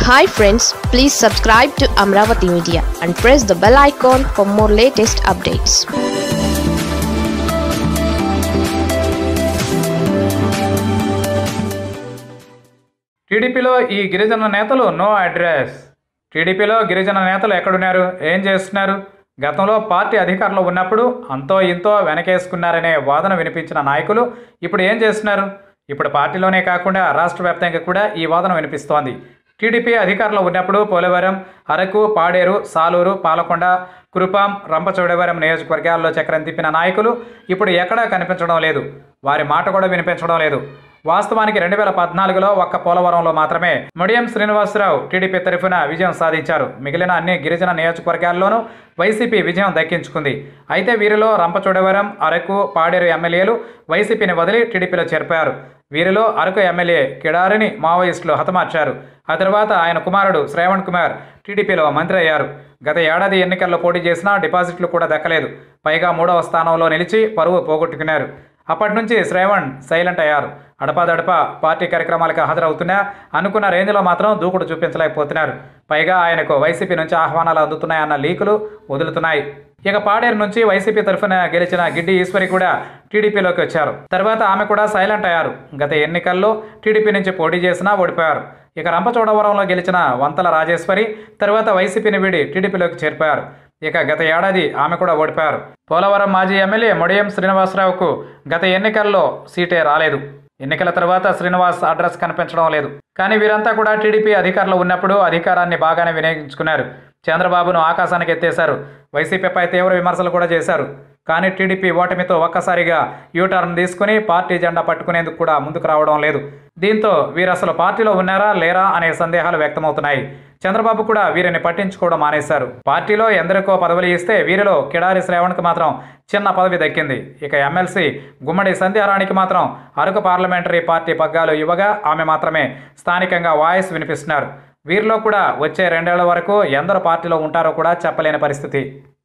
hi friends please subscribe to Amaravati media and press the bell icon for more latest updates టీడీపీలో ఈ గిరిజన నేతలు no address టీడీపీలో గిరిజన నేతలు ఎక్కడున్నారు ఏం చేస్తున్నారు గతంలో పార్టీ అధికారంలో ఉన్నప్పుడు అంతో ఇంతో వెనకేసుకున్నారనే వాదన వినిపించిన నాయకులు ఇప్పుడు ఏం చేస్తున్నారు ఇప్పుడు పార్టీలోనే కాకుండా రాష్ట్ర వ్యాప్తంగా కూడా ఈ వాదన వినిపిస్తోంది టీడీపీ అధికారంలో ఉన్నప్పుడు పోలవరం అరకు పాడేరు సాలూరు పాలకొండ కురుపాం రంపచోడవరం నియోజకవర్గాల్లో చక్రం తిప్పిన నాయకులు ఇప్పుడు ఎక్కడా కనిపించడం లేదు వారి మాట కూడా వినిపించడం లేదు వాస్తవానికి రెండు వేల పద్నాలుగులో ఒక్క పోలవరంలో మాత్రమే ముడియం శ్రీనివాసరావు టీడీపీ తరఫున విజయం సాధించారు మిగిలిన అన్ని గిరిజన నియోజకవర్గాల్లోనూ వైసీపీ విజయం దక్కించుకుంది అయితే వీరిలో రంపచోడవరం అరకు పాడేరు ఎమ్మెల్యేలు వైసీపీని వదిలి టీడీపీలో చేర్పారు వీరిలో అరకు ఎమ్మెల్యే కిడారిని మావోయిస్టులు హతమార్చారు ఆ తర్వాత ఆయన కుమారుడు శ్రావణ్ కుమార్ టీడీపీలో మంత్రి అయ్యారు గత ఏడాది ఎన్నికల్లో పోటీ చేసినా డిపాజిట్లు కూడా దక్కలేదు పైగా మూడవ స్థానంలో నిలిచి పరువు పోగొట్టుకున్నారు అప్పటి నుంచి శ్రావణ్ సైలెంట్ అయ్యారు అడపాదడప పార్టీ కార్యక్రమాలకు హాజరవుతున్నా అనుకున్న రేంజ్లో మాత్రం దూకుడు చూపించలేకపోతున్నారు పైగా ఆయనకు వైసీపీ నుంచి ఆహ్వానాలు అందుతున్నాయన్న లీకులు వదులుతున్నాయి ఇక పాడేరు నుంచి వైసీపీ తరఫున గెలిచిన గిడ్డి ఈశ్వరి కూడా టీడీపీలోకి వచ్చారు తర్వాత ఆమె కూడా సైలెంట్ అయ్యారు గత ఎన్నికల్లో టీడీపీ నుంచి పోటీ చేసినా ఓడిపోయారు ఇక రంపచోడవరంలో గెలిచిన వంతల రాజేశ్వరి తర్వాత వైసీపీని వీడి టీడీపీలోకి చేరిపోయారు ఇక గత ఏడాది ఆమె కూడా ఓడిపోయారు పోలవరం మాజీ ఎమ్మెల్యే మొడియం శ్రీనివాసరావుకు గత ఎన్నికల్లో సీటే రాలేదు ఎన్నికల తర్వాత శ్రీనివాస్ అడ్రస్ కనిపించడం లేదు కానీ వీరంతా కూడా టీడీపీ అధికారంలో ఉన్నప్పుడు అధికారాన్ని బాగానే వినియోగించుకున్నారు చంద్రబాబును ఆకాశానికి ఎత్తేశారు వైసీపీపై తీవ్ర విమర్శలు కూడా చేశారు కానీ టీడీపీ ఓటమితో ఒక్కసారిగా యూటర్న్ తీసుకుని పార్టీ జెండా పట్టుకునేందుకు కూడా ముందుకు రావడం లేదు దీంతో వీరు అసలు పార్టీలో ఉన్నారా లేరా అనే సందేహాలు వ్యక్తమవుతున్నాయి చంద్రబాబు కూడా వీరిని పట్టించుకోవడం మానేశారు పార్టీలో ఎందరికో పదవులు ఇస్తే వీరిలో కిడారి శ్రావణ్కి మాత్రం చిన్న పదవి దక్కింది ఇక ఎమ్మెల్సీ గుమ్మడి సంధ్యారాణికి మాత్రం అరకు పార్లమెంటరీ పార్టీ పగ్గాలు ఇవ్వగా ఆమె మాత్రమే స్థానికంగా వాయిస్ వినిపిస్తున్నారు వీరిలో కూడా వచ్చే రెండేళ్ల వరకు ఎందరు పార్టీలో ఉంటారో కూడా చెప్పలేని పరిస్థితి